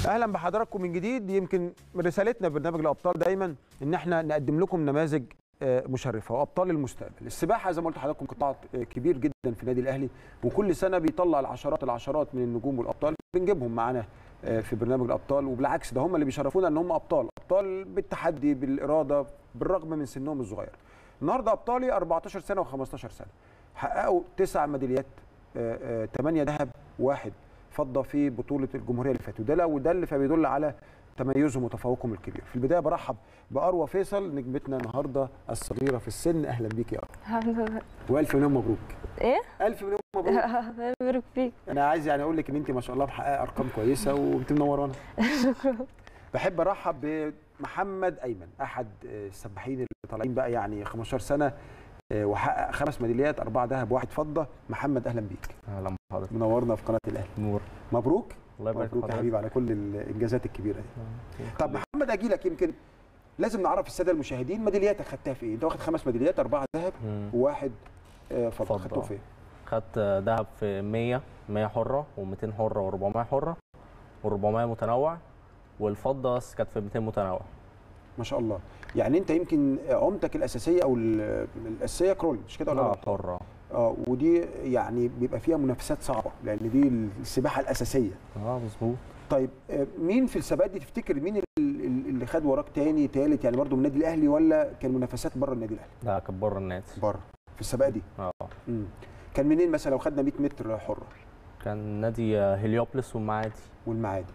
اهلا بحضراتكم من جديد يمكن رسالتنا في برنامج الابطال دايما ان احنا نقدم لكم نماذج آه، مشرفه وابطال المستقبل السباحه زي ما قلت لحضراتكم قطاع آه، كبير جدا في النادي الاهلي وكل سنه بيطلع العشرات العشرات من النجوم والابطال بنجيبهم معانا آه، في برنامج الابطال وبالعكس ده هم اللي بيشرفونا ان هم ابطال ابطال بالتحدي بالاراده بالرغم من سنهم الصغير النهارده ابطالي 14 سنه و15 سنه حققوا تسع ميداليات 8 ذهب واحد فضه في بطوله الجمهوريه اللي فاتت وده لا وده اللي فبيدل على تميزهم وتفوقهم الكبير في البدايه برحب باروى فيصل نجمتنا النهارده الصغيره في السن اهلا بيك يا اروى الحمد لله والف مليون مبروك ايه الف مليون مبروك الله يبارك فيك انا عايز يعني اقول لك ان انت ما شاء الله محققه ارقام كويسه وانت منورانا شكرا بحب ارحب بمحمد ايمن احد السباحين اللي طالعين بقى يعني 15 سنه آه، وحقق خمس ميداليات اربعه ذهب واحد فضه محمد اهلا بيك اهلا بحضرتك منورنا في قناه الاهلي نور مبروك الله يبارك مبروك يا فيك حبيبي على كل الانجازات الكبيره دي طب محمد اجي لك يمكن لازم نعرف الساده المشاهدين ميدالياتك خدتها في ايه انت واخد خمس ميداليات اربعه ذهب مم. وواحد آه، فضه فضة. خدتهم في ايه خدت ذهب في 100 100 حره و200 حره و400 حره و400 متنوع والفضه كانت في 200 متنوع ما شاء الله يعني انت يمكن عمتك الاساسيه او ال- الاساسيه كرول مش كده ولا اه لا حره اه ودي يعني بيبقى فيها منافسات صعبه لان دي السباحه الاساسيه اه مظبوط طيب آه، مين في السباقات دي تفتكر مين ال- ال- اللي خد وراك تاني تالت يعني برضه من النادي الاهلي ولا كان منافسات بره النادي الاهلي لا كانت بره النادي بره في السباقات دي اه مم. كان منين مثلا لو خدنا 100 متر حره كان نادي هليوبلس والمعادي والمعادي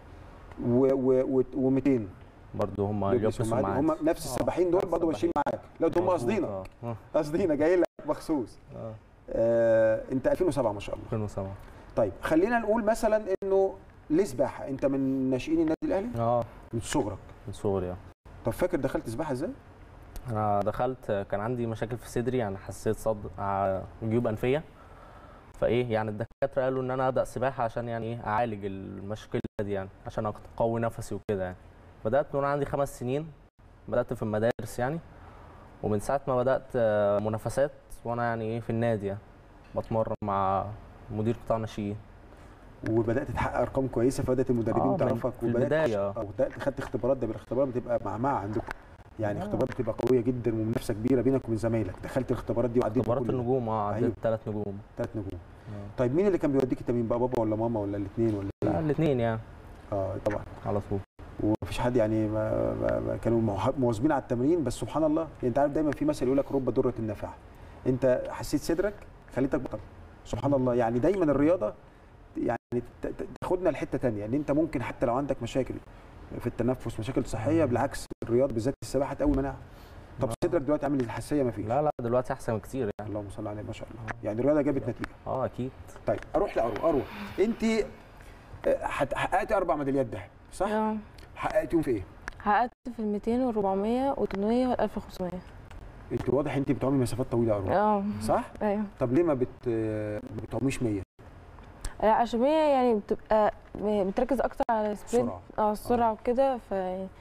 و و200 برضه هم هليوبلس هم والمعادي نفس آه، السباحين دول نفس برضه ماشيين معاك لا ده هم مظبوط، قاصدينك اه آه، قاصدينك جايين لك مخصوص اه آه انت 2007 ما شاء الله 2007 طيب خلينا نقول مثلا انه ليه سباحه انت من ناشئين النادي الاهلي اه من صغرك من صغري آه. طب فاكر دخلت سباحه ازاي انا دخلت كان عندي مشاكل في صدري يعني حسيت صد ع- جيوب انفيه فايه يعني الدكاتره قالوا ان انا ابدا سباحه عشان يعني ايه اعالج المشكله دي يعني عشان اقوي نفسي وكده يعني بدات من وانا عندي خمس سنين بدات في المدارس يعني ومن ساعه ما بدات آه، منافسات وانا يعني ايه في النادي يعني بتمرن مع مدير قطاع ناشئين وبدات تحقق ارقام كويسه فبدات المدربين آه، من- تعرفك في البداية، آه. او بدات خدت اختبارات ده الاختبارات بتبقى معمعه عندكم يعني آه. اختبارات بتبقى قويه جدا ومنافسه كبيره بينك وبين زمايلك دخلت الاختبارات دي وعديت اختبارات النجوم اه عديت أيوة. ثلاث نجوم ثلاث نجوم طيب مين اللي كان بيوديك التمرين بقى بابا ولا ماما ولا الاثنين ولا لا إيه؟ الاثنين يعني اه طبعا على طول ومفيش حد يعني ما ما ما كانوا موه- مواظبين على التمرين بس سبحان الله يعني انت عارف دايما في مثل يقول لك رب ضره النافعه انت حسيت صدرك خليتك بطل سبحان الله يعني دايما الرياضه يعني ت- ت- تاخدنا لحته ثانيه ان انت ممكن حتى لو عندك مشاكل في التنفس مشاكل صحيه بالعكس الرياضه بالذات السباحه تقوي مناعه طب آه. صدرك دلوقتي عامل الحساسيه ما فيش لا لا دلوقتي احسن كتير يعني اللهم صل على النبي ما شاء الله يعني الرياضه جابت نتيجه اه اكيد طيب اروح لاروى اروى انت آه، حت- حققتي اربع ميداليات ذهب صح اه حققتيهم في ايه حققت في ال 200 وال 400 وال 800 وال 1500 انت واضح انت بتعومي مسافات طويله يا اروى اه صح ايوه طب ليه ما بت ما بتعوميش 100 لا عشان هي يعني بتبقى بتركز اكتر على السبرنت بسرعه اه السرعه وكده ف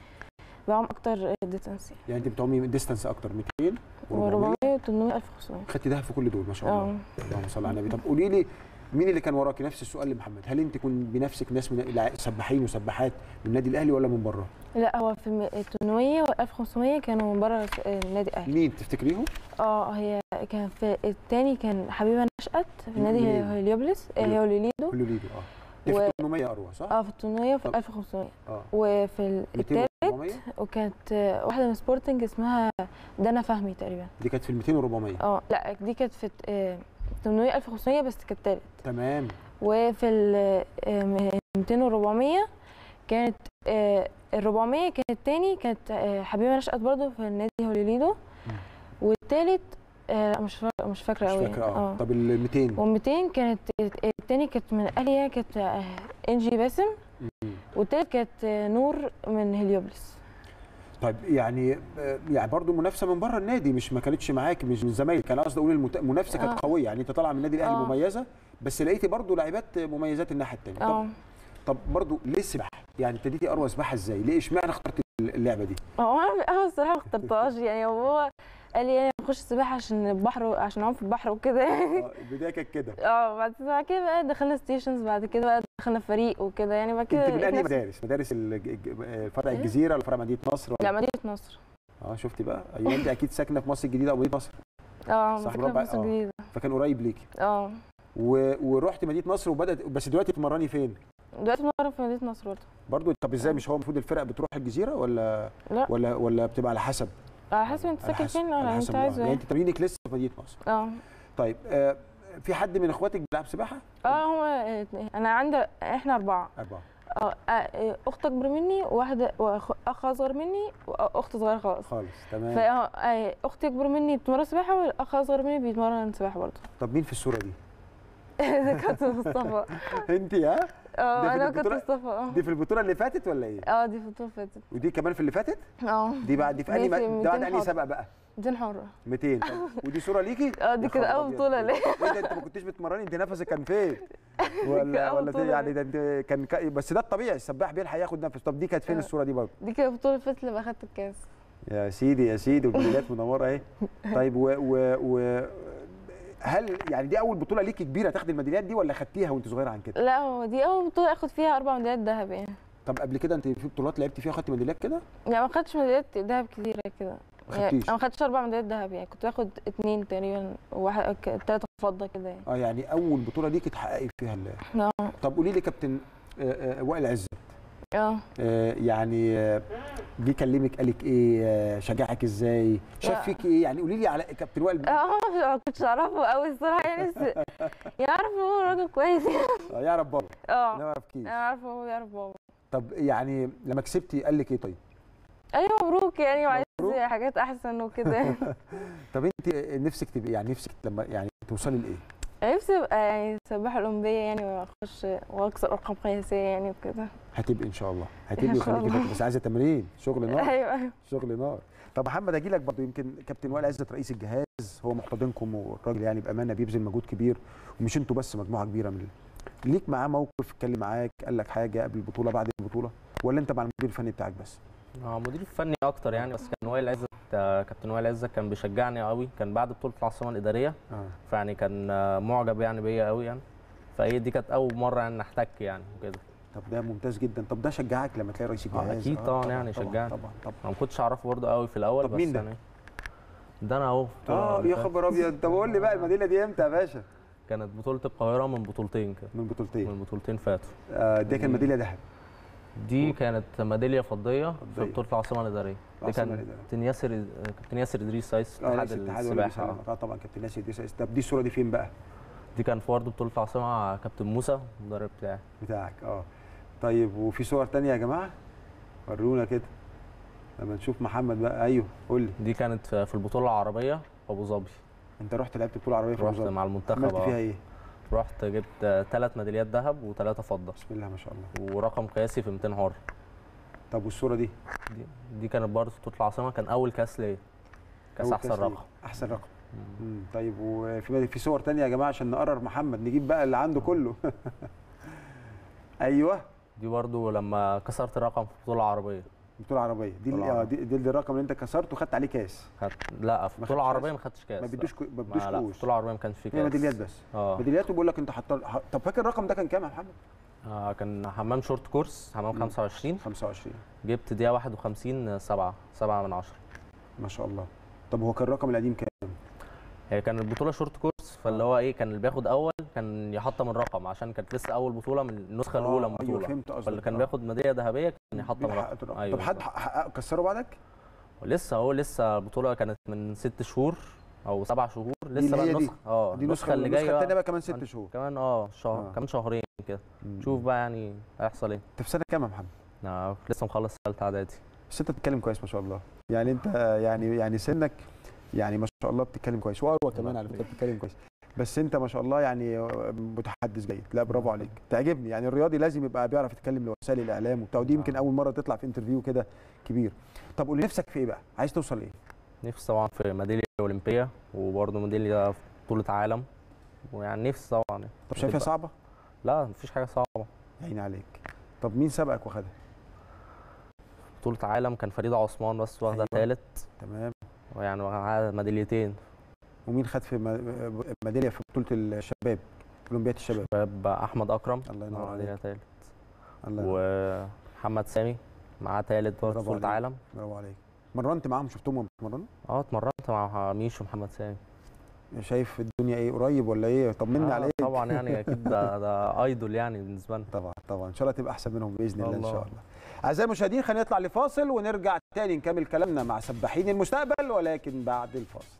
بعوم اكتر ديستانس يعني انت بتعومي ديستانس اكتر 200 و و400 400 و 800 1500 خدتي ده في كل دول ما شاء الله اه اللهم صل على النبي طب قولي لي مين اللي كان وراكي نفس السؤال لمحمد هل انت كنت بنفسك ناس من الع- سباحين وسباحات من النادي الاهلي ولا من بره لا هو في الم- ال 800 وال 1500 كانوا من بره النادي الاهلي مين تفتكريهم اه هي كان في التاني كان حبيبه نشأت في نادي منين؟ هليوبلس آه، هليو- هوليليدو كله ليدو اه دي و- في 800 اروى صح اه في ال 800 وفي طب. ال 1500 اه وفي ال- 200 التالت و400 وكانت آه، واحده من سبورتنج اسمها دانا فهمي تقريبا دي كانت في ال 200 و400 اه لا دي كانت في آه، 800 1500 بس كانت تالت تمام وفي ال آه، 200 و 400 كانت آه، ال 400 كانت تاني كانت آه، حبيبه نشأت برضو في نادي هوليليدو والتالت آه، لا مش فاكره مش فاكره مش قوي فاكره اه طب ال 200 و200 كانت التاني كانت من اهليا كانت آه، انجي باسم مم. والتالت كانت آه، نور من هليوبلس طيب يعني آه، يعني برضه منافسه من بره النادي مش ما كانتش معاك مش من زمايلك انا قصدي اقول المت- المنافسه كانت آه. قويه يعني انت طالعه من النادي الاهلي آه. مميزه بس لقيتي برضه لاعبات مميزات الناحيه الثانيه اه طب طب برضه ليه السباحه؟ يعني ابتديتي اروى سباحه ازاي؟ ليه اشمعنى اخترت اللعبه دي؟ هو انا انا الصراحه ما اخترتهاش يعني هو قال لي انا بخش السباحه عشان البحر عشان اعوم في البحر وكده يعني آه، البدايه كانت كده اه بعد بعد كده بقى دخلنا ستيشنز بعد كده بقى دخلنا فريق وكده يعني بعد كده انت من لقيت انهي نفسي- مدارس مدارس الج- الج- آه، فرع إيه؟ الجزيره ولا فرع مدينه نصر لا ولا مدينه نصر اه شفتي بقى ايوه انت اكيد ساكنه في مصر الجديده او مدينه نصر اه صح، فكرة برافو في مصر آه. الجديده فكان قريب ليكي اه و... ورحت مدينه نصر وبدات بس دلوقتي بتمرني فين دلوقتي بنمرن في مدينه نصر برضه برضو طب ازاي مش هو المفروض الفرق بتروح الجزيره ولا لا ولا ولا بتبقى على حسب على حسب انت على ساكن حسب- فين على ولا انت حسب آه. عايزه يعني ايه انت تمرينك لسه في مدينه نصر اه طيب آه في حد من اخواتك بيلعب سباحه اه هو اتنين. انا عندي احنا اربعه اربعه اه آه، اخت اكبر مني وواحده وأخ- اخ اصغر مني واخت صغيره خالص خالص تمام فاختي اكبر مني بتتمرن سباحه والاخ اصغر مني بيتمرن سباحه برضه طب مين في الصوره دي ده كابتن مصطفى انت ها ده اه في انا كابتن البطولة؟ مصطفى اه دي في البطوله اللي فاتت ولا ايه اه دي في البطوله اللي فاتت ودي كمان في اللي فاتت اه دي بعد دي في دي انهي في م- ده بعد 200 انهي حر. سبق بقى دين حره 200 طب ودي صوره ليكي اه دي يا كده خبر اول أبيض. بطوله ليه ايه ده انت ما كنتش بتمرني انت نفسك كان فين ولا أول ولا ده بطولة يعني ده انت كان ك- بس ده الطبيعي السباح بيلحق ياخد نفس طب دي كانت فين آه. الصوره دي برضه دي كده البطوله اللي فاتت اللي بقى اخدت الكاس يا سيدي يا سيدي والميداليات منوره اهي طيب و, و, و هل يعني دي اول بطوله ليكي كبيره تاخدي الميداليات دي ولا خدتيها وانت صغيره عن كده لا هو دي اول بطوله اخد فيها اربع ميداليات ذهب يعني طب قبل كده انت في بطولات لعبتي فيها خدتي ميداليات كده يعني ما خدتش ميداليات ذهب كتيره كده ما يعني خدتيش انا ما خدتش اربع ميداليات ذهب يعني كنت باخد اتنين تقريبا وواحد ثلاثه فضه كده يعني اه يعني اول بطوله ليكي تحققي فيها ال- اه طب قولي لي كابتن آه، آه، وائل عزت اه آه، يعني آه، جه كلمك قالك ايه آه، شجعك ازاي شاف لا. فيك ايه يعني قولي لي على كابتن وائل اه ما كنتش اعرفه قوي الصراحه يعني بس يعرف هو راجل كويس آه، يعرف بابا لا اه ما يعرفكيش انا عارفه هو يعرف بابا طب يعني لما كسبتي قال لك ايه طيب ايوه مبروك يعني وعايز مبروك. حاجات احسن وكده طب انت نفسك تبقي يعني نفسك لما يعني توصلي لايه أنا نفسي ابقى يعني سباحه اولمبيه يعني واخش واكسر ارقام قياسيه يعني وكده هتبقي ان شاء الله هتبقي إن شاء وخليكي الله. فاكرة، بس عايزه تمرين شغل نار ايوه ايوه شغل نار طب محمد اجي لك برضه يمكن كابتن وائل عزت رئيس الجهاز هو محتضنكم والراجل يعني بامانه بيبذل مجهود كبير ومش انتوا بس مجموعه كبيره من ليك معاه موقف اتكلم معاك قال لك حاجه قبل البطوله بعد البطوله ولا انت مع المدير الفني بتاعك بس اه مدير فني اكتر يعني بس كان وائل عزت آه، كابتن وائل عزت كان بيشجعني قوي كان بعد بطوله العاصمه الاداريه اه فيعني كان آه، معجب يعني بيا قوي يعني فهي دي كانت اول مره يعني نحتك يعني وكده طب ده ممتاز جدا طب ده شجعك لما تلاقي رئيس آه، الجهاز أكيد طبعاً يعني طبعا شجعني. طبعا طبعا انا ما كنتش اعرفه برضه قوي في الاول طب بس مين ده؟ يعني ده انا اهو بطولة اه اللي يا فاتت. خبر ابيض طب قول لي بقى الميداليه دي امتى يا باشا كانت بطوله القاهره من بطولتين كده من بطولتين من بطولتين فاتوا آه دي كان مم. ميداليه ذهب دي كانت ميداليه فضيه في فضية. بطوله العاصمه الاداريه دي العاصمة كان الإدارية. كابتن ياسر كابتن ياسر ادريس رئيس اه اتحاد رئيس الاتحاد السباحه والسباحه آه. اه طبعا كابتن ناسي دي طب دي الصوره دي فين بقى دي كان في برضه بطوله العاصمه مع كابتن موسى المدرب بتاعي بتاعك اه طيب وفي صور تانية يا جماعه ورونا كده لما نشوف محمد بقى ايوه قول لي دي كانت في في البطوله العربيه في ابو ظبي انت رحت لعبت بطوله عربيه في رحت أبو ظبي. مع المنتخب عملت فيها آه. ايه رحت جبت ثلاث ميداليات ذهب وثلاثه فضه بسم الله ما شاء الله ورقم قياسي في 200 حر طب والصوره دي دي, دي كانت برضه في بطوله العاصمه كان اول كاس ليا كاس أول احسن كاس ليك. رقم احسن رقم مم. طيب وفي في صور تانية يا جماعه عشان نقرر محمد نجيب بقى اللي عنده كله ايوه دي برضه لما كسرت الرقم في البطوله العربيه بطوله عربيه دي بطولة اه عربية. دي, دي الرقم اللي انت كسرته وخدت عليه كاس خدت لا في ما البطوله خدتش العربيه كاس؟ ما خدتش كاس ما لا. بيدوش كو- ما ما بيدوش لا في كؤوس البطوله العربيه ما كانش في هي كاس ميداليات بس اه ميداليات وبقول لك انت حط طب فاكر الرقم ده كان كام يا محمد آه، كان حمام شورت كورس حمام مم. 25 25 جبت دقيقه 51 7 7 من 10 ما شاء الله طب هو كان الرقم القديم كام هي كان البطوله شورت كورس فاللي هو ايه كان اللي بياخد اول كان يحطم الرقم عشان كانت لسه اول بطوله من النسخه الاولى من آه، ايوه البطوله فهمت قصدك فاللي كان آه. بياخد ميداليه ذهبيه كان يحطم بيبقى الرقم حققت الرقم. ايوه طب حد بالظبط. حقق كسره بعدك لسه اهو لسه البطوله كانت من ست شهور او سبع شهور لسه اللي بقى هي دي. النسخه اه دي النسخه اللي جايه الثانيه بقى بقى كمان ست شهور كمان اه شهر آه. كمان شهرين كده مم. شوف بقى يعني هيحصل ايه انت في سنه كام يا محمد أنا لسه مخلص ثالثه اعدادي بس انت بتتكلم كويس ما شاء الله يعني انت يعني يعني سنك يعني ما شاء الله بتتكلم كويس واروى كمان على فكره بتتكلم كويس بس انت ما شاء الله يعني متحدث جيد لا برافو عليك تعجبني يعني الرياضي لازم يبقى بيعرف يتكلم لوسائل الاعلام وبتاع ودي يمكن آه. اول مره تطلع في انترفيو كده كبير طب قول لي نفسك في ايه بقى عايز توصل لايه نفسي طبعا في ميداليه اولمبيه وبرضه ميداليه في بطوله عالم ويعني نفسي طبعا طب شايفها وتبقى- صعبه لا مفيش حاجه صعبه يا عيني عليك طب مين سبقك واخدها بطوله عالم كان فريده عثمان بس واخده أيوة. ثالث تمام يعني معاه ميداليتين ومين خد في م- ميداليه في بطوله الشباب اولمبياد الشباب شباب احمد اكرم الله ينور معاه عليك. ميدالية تالت الله ينور. ومحمد سامي معاه تالت برضه برافو بطولة عليك. عالم برافو عليك مرنت معاهم شفتهم وهم بيتمرنوا اه اتمرنت مع ميشو محمد سامي شايف الدنيا ايه قريب ولا ايه طمني آه عليك طبعا يعني اكيد ده ده ايدول يعني بالنسبه لنا طبعا طبعا ان شاء الله تبقى احسن منهم باذن الله ان الله. شاء الله اعزائي المشاهدين خلينا نطلع لفاصل ونرجع تاني نكمل كلامنا مع سباحين المستقبل ولكن بعد الفاصل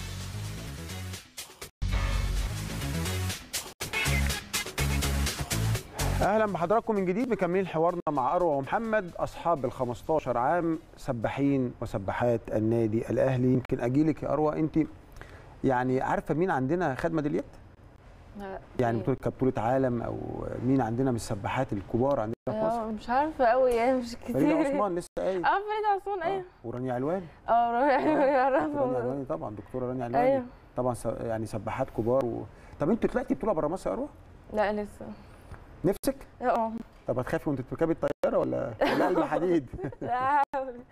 اهلا بحضراتكم من جديد مكملين حوارنا مع اروى ومحمد اصحاب ال 15 عام سباحين وسباحات النادي الاهلي يمكن اجيلك يا اروى انت يعني عارفه مين عندنا خد ميداليات يعني بطوله كبطوله عالم او مين عندنا من السباحات الكبار عندنا في مصر آه، مش عارفه قوي يعني مش كتير فريده عثمان لسه قايل اه فريدة عثمان ايوه ورانيا علوان اه رانيا رانيا يعرفها علواني طبعا دكتوره رانيا علواني ايوه طبعا س- يعني سباحات كبار و... طب انت طلعتي بطوله بره مصر يا اروى لا لسه نفسك اه طب هتخافي وانت بتركبي الطياره ولا ولا قلب حديد لا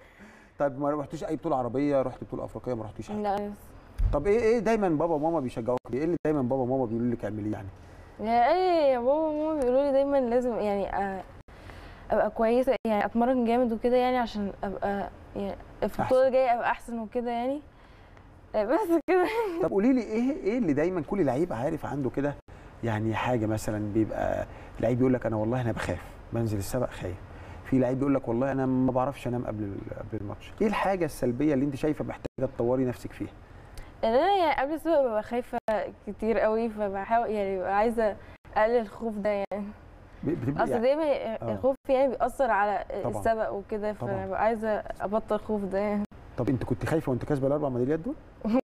طب ما رحتيش اي بطوله عربيه رحتي بطوله افريقيه ما رحتيش حاجه لا لسه طب ايه ايه دايما بابا وماما بيشجعوك ليه؟ ايه اللي دايما بابا وماما بيقولوا لك اعمليه يعني يعني ايه يا بابا وماما بيقولوا لي دايما لازم يعني آه، ابقى كويسه يعني اتمرن جامد وكده يعني عشان ابقى يعني في البطوله الجايه ابقى احسن وكده يعني آه، بس كده طب قولي لي ايه ايه اللي دايما كل لعيب عارف عنده كده يعني حاجه مثلا بيبقى لعيب يقول لك انا والله انا بخاف بنزل السبق خايف في لعيب يقول لك والله انا ما بعرفش انام قبل ال- قبل الماتش ايه الحاجه السلبيه اللي انت شايفه محتاجه تطوري نفسك فيها لان انا يعني قبل السباق ببقى خايفه كتير قوي فبحاول يعني ببقى عايزه اقلل الخوف ده يعني ب- بتبقى اصل يعني دايما آه. الخوف يعني بيأثر على طبعاً. السبق وكده طبعاً. فانا ببقى عايزه ابطل الخوف ده يعني طب انت كنت خايفه وانت كاسبه الاربع ميداليات دول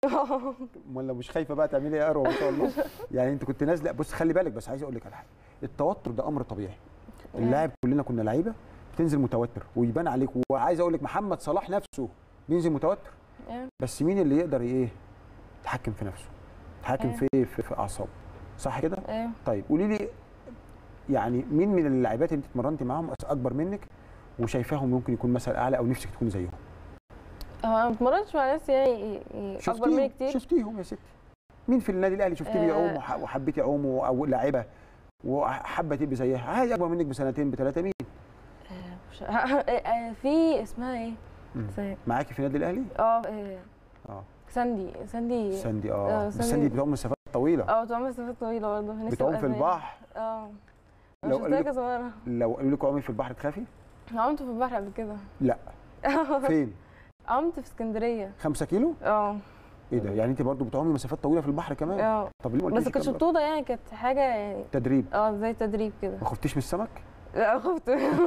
امال لو مش خايفه بقى تعملي ايه يا اروى ما شاء الله يعني انت كنت نازله بص خلي بالك بس عايز اقول لك على حاجه التوتر ده امر طبيعي اللاعب كلنا كنا لعيبه بتنزل متوتر ويبان عليك وعايز اقول لك محمد صلاح نفسه بينزل متوتر أيوة. بس مين اللي يقدر ايه يتحكم في نفسه يتحكم أيوة. في في, في اعصابه صح كده ايوه طيب قولي لي يعني مين من اللاعبات اللي انت اتمرنتي معاهم اكبر منك وشايفاهم ممكن يكون مثلا اعلى او نفسك تكون زيهم هو انا ما اتمرنتش مع ناس يعني ي- ي- اكبر مني كتير شفتيهم يا ستي مين في النادي الاهلي شفتيه آه. بيعوم وح- وحبيتي عوم او لاعبه وحابه تبقي زيها عادي اكبر منك بسنتين بثلاثه مين مش- آه، في اسمها ايه مم. ثانية. معاكي في النادي الاهلي اه آه، اه ساندي ساندي ساندي آه، اه بس ساندي. ساندي بتعوم مسافات طويله اه بتعمل مسافات طويله برضه نفسي بتعوم أبقى في زيها. البحر اه لو لو قالوا شفتها لك- كذا مره لو قالوا لك عومي في البحر تخافي عمت في البحر قبل كده لا فين عمت في اسكندريه 5 كيلو اه ايه ده يعني انت برضو بتعومي مسافات طويله في البحر كمان اه طب ليه ما بس قلتيش كانتش كده؟ بطوله يعني كانت حاجه يعني تدريب اه زي تدريب كده ما خفتيش من السمك لا خفت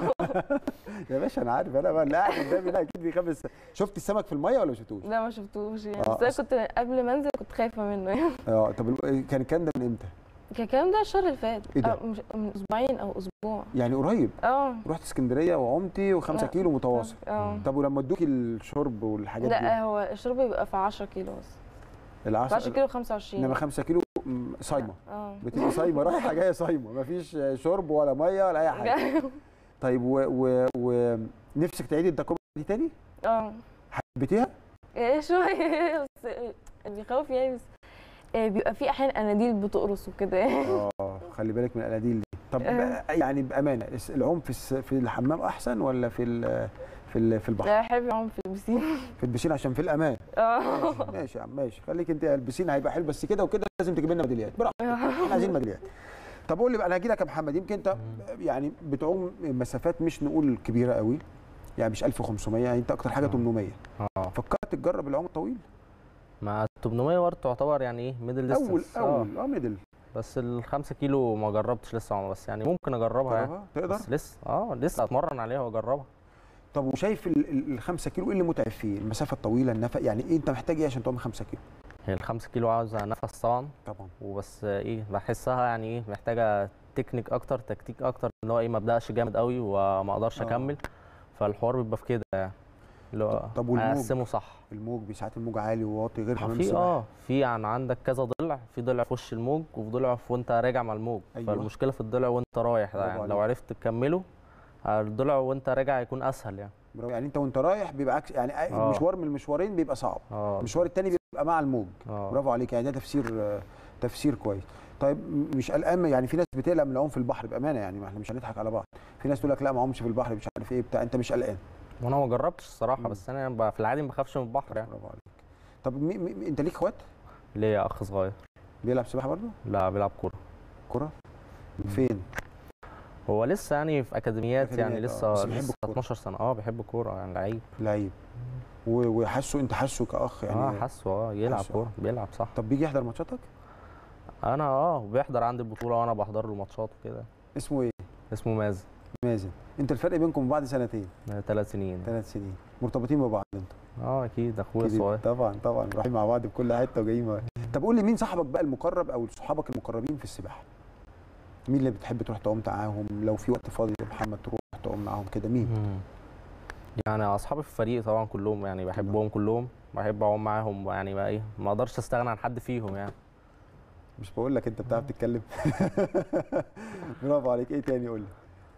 يا باشا انا عارف انا بقى اللي قاعد قدامي ده اكيد بيخاف من السمك شفت السمك في الميه ولا ما شفتوش لا ما شفتوش يعني آه، بس انا أص- كنت قبل ما انزل كنت خايفه منه يعني اه طب ال- كان الكلام ده من امتى كان الكلام ده الشهر اللي فات إيه ده؟ آه، مش من اسبوعين او اسبوع يعني قريب اه رحت اسكندريه وعمتي و5 لا. كيلو متواصل اه طب ولما ادوكي الشرب والحاجات دي لا هو الشرب بيبقى في 10 كيلو بس في 10 العسل كيلو 25 انما 5 كيلو م، صايمه اه بتبقي صايمه رايحه جايه صايمه مفيش شرب ولا ميه ولا اي حاجه طيب و, و, و نفسك تعيدي التجربه دي تاني اه حبيتيها ايه شويه بس اللي بيخوف يعني بس آه، بيبقى في احيانا اناديل بتقرص وكده اه خلي بالك من الاناديل دي طب آه. يعني بامانه الس- العوم في الس- في الحمام احسن ولا في ال- في ال- في البحر لا بحب اعوم في البسين في البسين عشان في الامان اه ماشي يا عم ماشي خليك انت البسين هيبقى حلو بس كده وكده لازم تجيب لنا ميداليات براحتك احنا عايزين ميداليات طب قول لي بقى انا هاجي لك يا محمد يمكن انت يعني بتعوم مسافات مش نقول كبيره قوي يعني مش 1500 يعني انت اكتر حاجه آه. 800 اه فكرت تجرب العوم الطويل مع 800 برضه تعتبر يعني ايه ميدل اول ديستنس اول اه ميدل بس ال 5 كيلو ما جربتش لسه عمر بس يعني ممكن اجربها يعني تجربها؟ تقدر بس لسه اه لسه اتمرن عليها واجربها طب وشايف ال- ال- الخمسة كيلو ايه اللي متعب فيه المسافه الطويله النفق يعني ايه انت محتاج ايه عشان تعوم 5 كيلو هي ال 5 كيلو عاوزه نفس طبعا طبعا وبس ايه بحسها يعني ايه محتاجه تكنيك اكتر تكتيك اكتر ان هو ايه ما ابداش جامد قوي وما اقدرش آه. اكمل فالحوار بيبقى في كده يعني اللي هو طب والموج؟ اقسمه صح الموج ساعات الموج عالي وواطي غير حمام في السباحه اه في عن عندك كذا ضلع في ضلع في وش الموج وفي ضلع في وانت راجع مع الموج أيوة. فالمشكله في الضلع وانت رايح ده برافو يعني عليك. لو عرفت تكمله الضلع وانت راجع هيكون اسهل يعني برافو. يعني انت وانت رايح بيبقى عكس يعني آه. مشوار من المشوارين بيبقى صعب اه المشوار التاني بيبقى مع الموج اه برافو عليك يعني ده تفسير آه، تفسير كويس طيب م- مش قلقان يعني في ناس بتقلق من العوم في البحر بامانه يعني ما احنا مش هنضحك على بعض في ناس تقول لك لا ما اعومش في البحر مش عارف ايه بتاع انت مش قلقان وانا ما جربتش الصراحه مم. بس انا ب- في العادي ما بخافش من البحر يعني برافو عليك طب مي مي انت ليك اخوات ليا اخ صغير بيلعب سباحه برضه لا بيلعب كوره كره فين هو لسه يعني في اكاديميات يعني أكاديميات، آه. لسه بس بيحب لسه الكورة. 12 سنه اه بيحب الكوره يعني لعيب لعيب و- وحاسه انت حاسه كاخ يعني اه حاسه اه يلعب حاسه. كوره بيلعب صح طب بيجي يحضر ماتشاتك انا اه بيحضر عندي البطوله وانا بحضر له ماتشات وكده اسمه ايه اسمه مازن مازن انت الفرق بينكم بعد سنتين ثلاث سنين ثلاث سنين مرتبطين ببعض انت اه اكيد اخويا أكيد. صغير طبعا طبعا رايحين مع بعض في كل حته وجايين مع- طب قول لي مين صاحبك بقى المقرب او صحابك المقربين في السباحه مين اللي بتحب تروح تعوم معاهم لو في وقت فاضي يا محمد تروح تعوم معاهم كده مين مم. يعني اصحابي في الفريق طبعا كلهم يعني بحبهم كلهم بحب اعوم معاهم يعني بقى ايه ما اقدرش استغنى عن حد فيهم يعني مش بقول لك انت بتعرف تتكلم برافو عليك ايه تاني قول لي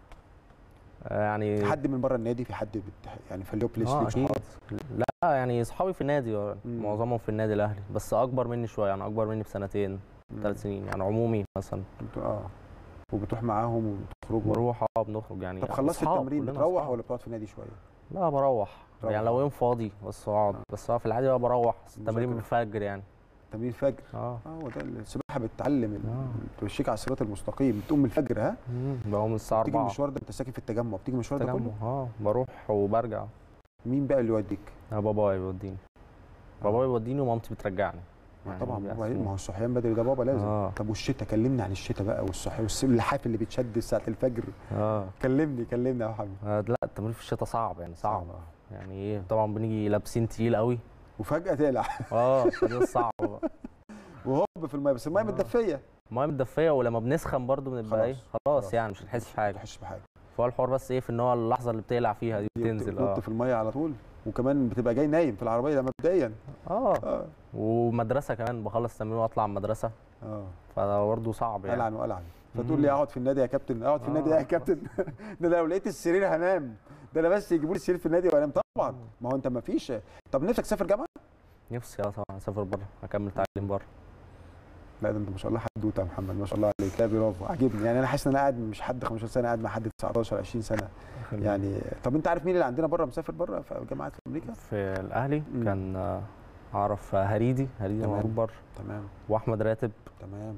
آه، يعني في حد من بره النادي في حد بت... يعني في اللوب بليس اه ليك اكيد صحاب لا يعني اصحابي في النادي آه، مم. معظمهم في النادي الاهلي بس اكبر مني شويه يعني اكبر مني بسنتين مم. ثلاث سنين يعني عمومي مثلا بت- اه وبتروح معاهم وبتخرجوا بروح اه بنخرج يعني طب خلصت أصحاب، التمرين كلنا بتروح أصحاب. ولا بتقعد في النادي شويه لا بروح تروح. يعني لو يوم فاضي بس اقعد آه. بس هو في العادي بقى بروح التمرين مذاكرة. بالفجر يعني تمرين الفجر اه اه هو ده السباحه بتعلم ال- آه. تمشيك على الصراط المستقيم بتقوم من الفجر ها بقوم الساعه تيجي 4 المشوار ده انت ساكن في التجمع بتيجي المشوار ده تجمع كله اه بروح وبرجع مين بقى اللي يوديك انا بابايا بيوديني بابايا بيوديني ومامتي بترجعني ما يعني طبعا بيبقى بابا اسمه- ما هو الصحيان بدري ده بابا لازم اه طب والشتاء كلمني عن الشتاء بقى والصحيان واللحاف اللي بتشد ساعه الفجر اه كلمني كلمني يا محمد آه، لا التمرين في الشتاء صعب يعني صعب آه. يعني ايه طبعا بنيجي لابسين تقيل قوي وفجاه تقلع اه فده صعب بقى وهوب في الميه بس الميه آه. متدفيه الميه متدفيه ولما بنسخن برضو بنبقى ايه خلاص. خلاص يعني مش هنحس ما بحاجه تحسش بحاجه فهو الحوار بس ايه في ان هو اللحظه اللي بتقلع فيها دي بتنزل بتنط اه في الميه على طول وكمان بتبقى جاي نايم في العربيه ده مبدئيا اه اه ومدرسه كمان بخلص تمرين واطلع من المدرسه اه فده برضه صعب يعني العن والعن فتقول لي مم. اقعد في النادي يا كابتن اقعد في النادي آه. يا كابتن ده لو لقيت السرير هنام ده انا بس يجيبوا لي السرير في النادي وانام طبعا ما هو انت ما فيش طب نفسك تسافر جامعه نفسي اه طبعا اسافر بره اكمل تعليم بره لا ده انت ما شاء الله حدوته يا محمد ما شاء الله عليك لا برافو عاجبني يعني انا حاسس ان انا قاعد مش حد 15 سنه قاعد مع حد 19 20 سنه يعني طب انت عارف مين اللي عندنا بره مسافر بره في جامعات في امريكا في الاهلي مم. كان آه، اعرف آه، هريدي هريدي تمام. موجود بره تمام واحمد راتب تمام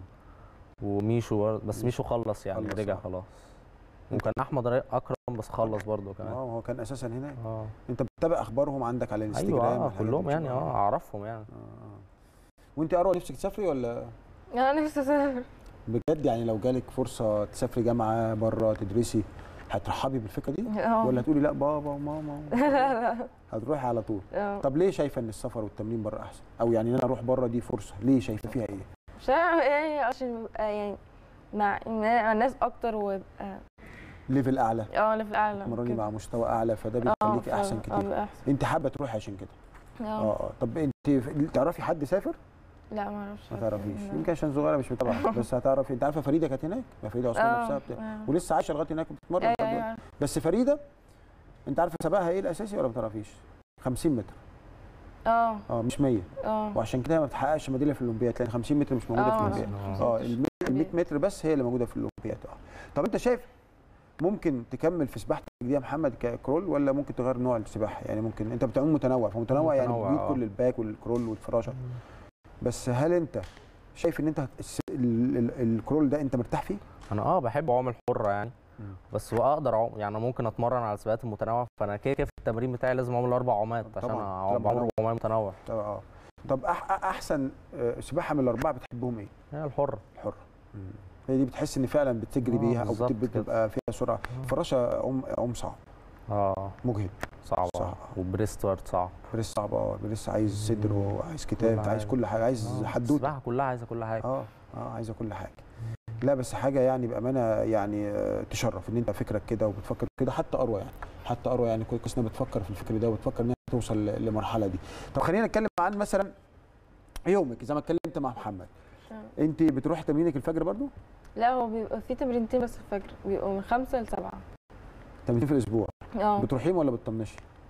وميشو برضه بس ميشو خلص يعني خلص، رجع آه. خلاص وكان احمد را- اكرم بس خلص برضه اه كمان هو كان اساسا هناك اه انت بتتابع اخبارهم عندك على الانستجرام ايوه آه والحاجات كلهم دي؟ يعني اه اعرفهم يعني آه، آه. وانت يا اروى نفسك تسافري ولا انا نفسي اسافر بجد يعني لو جالك فرصه تسافري جامعه بره تدرسي هترحبي بالفكره دي اه ولا تقولي لا بابا وماما لا لا هتروحي على طول اه طب ليه شايفه ان السفر والتمرين بره احسن او يعني ان انا اروح بره دي فرصه ليه شايفه فيها ايه مش عارفة ايه عشان ببقى يعني مع مع الناس اكتر ويبقى ليفل اعلى اه اللي في الاعلى تمرني كده. مع مستوى اعلى فده اه بيخليكي احسن اه كتير بيبقى احسن انت حابه تروحي عشان كده اه اه اه طب انت تعرفي حد سافر لا ما اعرفش ما تعرفيش لا. يمكن عشان صغيره مش متابعه بس هتعرفي انت عارفه فريده كانت هناك ما فريده عثمان اه نفسها بتاع اه. ولسه عايشه لغايه هناك وبتتمرن ايوه لحد دلوقتي. ايوه بس فريده انت عارفه سباقها ايه الاساسي ولا ما تعرفيش 50 متر اه اه مش 100 اه وعشان كده ما بتحققش ميداليه في الاولمبياد لان 50 متر مش موجوده في اه. الاولمبياد آه. اه ال 100 متر بس هي اللي موجوده في الاولمبياد اه طب انت شايف ممكن تكمل في سباحتك دي يا محمد ككرول ولا ممكن تغير نوع السباحه يعني ممكن انت بتعوم متنوع فمتنوع يعني متنوع، بتجيب اه. كل الباك والكرول والفراشه بس هل انت شايف ان انت الس- ال- ال- الكرول ده انت مرتاح فيه؟ انا اه بحب اعوم الحره يعني مم. بس هو اقدر اعوم يعني أنا ممكن اتمرن على السباقات المتنوعه فانا كده كده في التمرين بتاعي لازم اعمل اربع عومات عشان طبعاً، اعوم طبعاً. بعوم 400 متنوع طب اه طب أح احسن آه، سباحه من الاربعه بتحبهم ايه؟ هي الحره الحره هي دي بتحس ان فعلا بتجري آه، بيها او بالظبط بت- بتبقى فيها سرعه فراشه عم عم صعب اه مجهد صعبه صعب. وبريست ورد صعب بريس صعب اه بريس عايز صدر وعايز كتاف كل عايز حاجة. كل حاجه عايز آه، حدوته السباحه كلها عايزه كل حاجه اه اه عايزه كل حاجه لا بس حاجه يعني بامانه يعني آه، تشرف ان انت فكرك كده وبتفكر كده حتى اروى يعني حتى اروى يعني كويس انها بتفكر في الفكر ده وبتفكر انها توصل ل- للمرحله دي طب خلينا نتكلم عن مثلا يومك زي ما اتكلمت مع محمد تمام. انت بتروحي تمرينك الفجر برضو لا هو بيبقى في تمرينتين بس الفجر بيبقوا من خمسة لسبعة تمرين في الاسبوع اه بتروحيهم ولا بتطنشي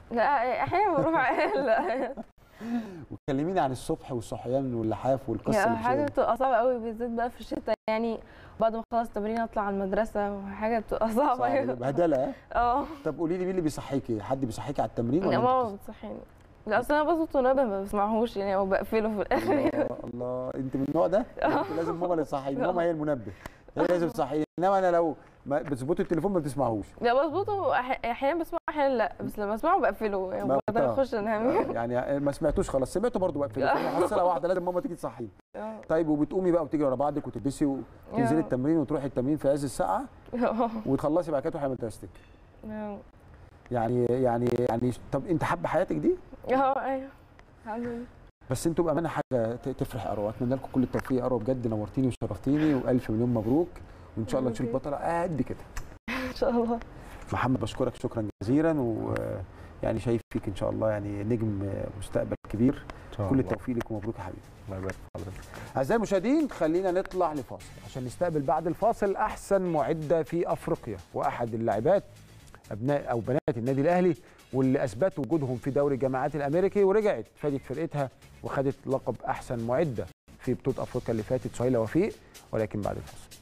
لا احيانا بروح لا وكلميني عن الصبح والصحيان واللحاف والقصه يعني اللي حاجه بتشغل. بتبقى صعبه قوي بالذات بقى في الشتاء يعني بعد ما اخلص التمرين اطلع على المدرسه وحاجه بتبقى صعبه صعب، أوي. بهدله ها؟ اه طب قولي لي مين اللي بيصحيكي حد بيصحيكي على التمرين ولا لا أنت ماما بتصحيني لا اصل انا بظبط منبه ما بسمعهوش يعني او بقفله في الاخر الله الله انت من النوع ده انت لازم ماما اللي تصحيني ماما هي المنبه هي لازم تصحيني انما انا لو ما بتظبطي التليفون ما بتسمعهوش لا بظبطه أح- احيانا بسمعه احيانا لا بس لما اسمعه بقفله يعني ما بقدر آه. اخش انام يعني ما سمعتوش خلاص سمعته برضه بقفل محصله واحده لازم ماما تيجي تصحيني آه. طيب وبتقومي بقى وتجري ورا بعضك وتلبسي وتنزلي آه. التمرين وتروحي التمرين في عز الساعه اه وتخلصي بعد كده تروحي مدرستك اه يعني يعني يعني طب انت حابه حياتك دي اه ايوه الحمد لله بس انتوا بامانه حاجه ت- تفرح يا اروى اتمنى لكم كل التوفيق يا اروى بجد نورتيني وشرفتيني والف مليون مبروك وان شاء الله تشوف بطله قد كده ان شاء الله محمد بشكرك شكرا جزيلا ويعني شايف فيك ان شاء الله يعني نجم مستقبل كبير كل التوفيق لك ومبروك يا حبيبي الله يبارك في حضرتك اعزائي المشاهدين خلينا نطلع لفاصل عشان نستقبل بعد الفاصل احسن معده في افريقيا واحد اللاعبات ابناء او بنات النادي الاهلي واللي اثبتوا وجودهم في دوري الجامعات الامريكي ورجعت فادت فرقتها وخدت لقب احسن معده في بطوله افريقيا اللي فاتت سهيله وفيق ولكن بعد الفاصل